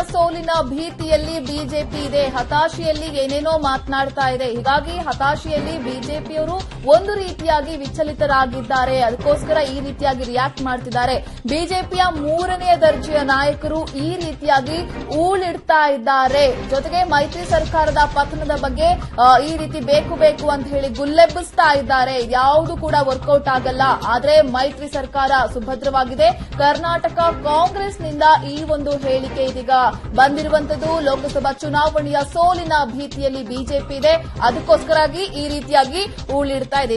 ಸೋಲಿನ ಭೀತಿಯಲ್ಲಿ ಬಿಜೆಪಿ ಇದೆ ಹತಾಶೆಯಲ್ಲಿ ಏನೇನೋ ಮಾತನಾಡ್ತಾ ಇದೆ ಹೀಗಾಗಿ ಹತಾಶೆಯಲ್ಲಿ ಬಿಜೆಪಿಯವರು ಒಂದು ರೀತಿಯಾಗಿ ವಿಚಲಿತರಾಗಿದ್ದಾರೆ ಅದಕ್ಕೋಸ್ಕರ ಈ ರೀತಿಯಾಗಿ ರಿಯಾಕ್ಟ್ ಮಾಡ್ತಿದ್ದಾರೆ ಬಿಜೆಪಿಯ ಮೂರನೇ ದರ್ಜೆಯ ನಾಯಕರು ಈ ರೀತಿಯಾಗಿ ಊಳಿಡ್ತಾ ಇದ್ದಾರೆ ಜೊತೆಗೆ ಮೈತ್ರಿ ಸರ್ಕಾರದ ಪತನದ ಬಗ್ಗೆ ಆ, ಈ ರೀತಿ ಬೇಕು ಬೇಕು ಅಂತ ಹೇಳಿ ಗುಲ್ಲೆಬ್ಬಿಸ್ತಾ ಇದ್ದಾರೆ ಯಾವುದು ಕೂಡ ವರ್ಕೌಟ್ ಆಗಲ್ಲ ಆದ್ರೆ ಮೈತ್ರಿ ಸರ್ಕಾರ ಸುಭದ್ರವಾಗಿದೆ ಕರ್ನಾಟಕ ಕಾಂಗ್ರೆಸ್ನಿಂದ ಈ ಒಂದು ಹೇಳಿಕೆ ಇದೀಗ ಬಂದಿರುವಂತದ್ದು ಲೋಕಸಭಾ ಚುನಾವಣೆಯ ಸೋಲಿನ ಭೀತಿಯಲ್ಲಿ ಬಿಜೆಪಿ ಇದೆ ಅದಕ್ಕೋಸ್ಕರಾಗಿ ಈ ರೀತಿಯಾಗಿ ಊಳಿಡ್ತಾ ಇದೆ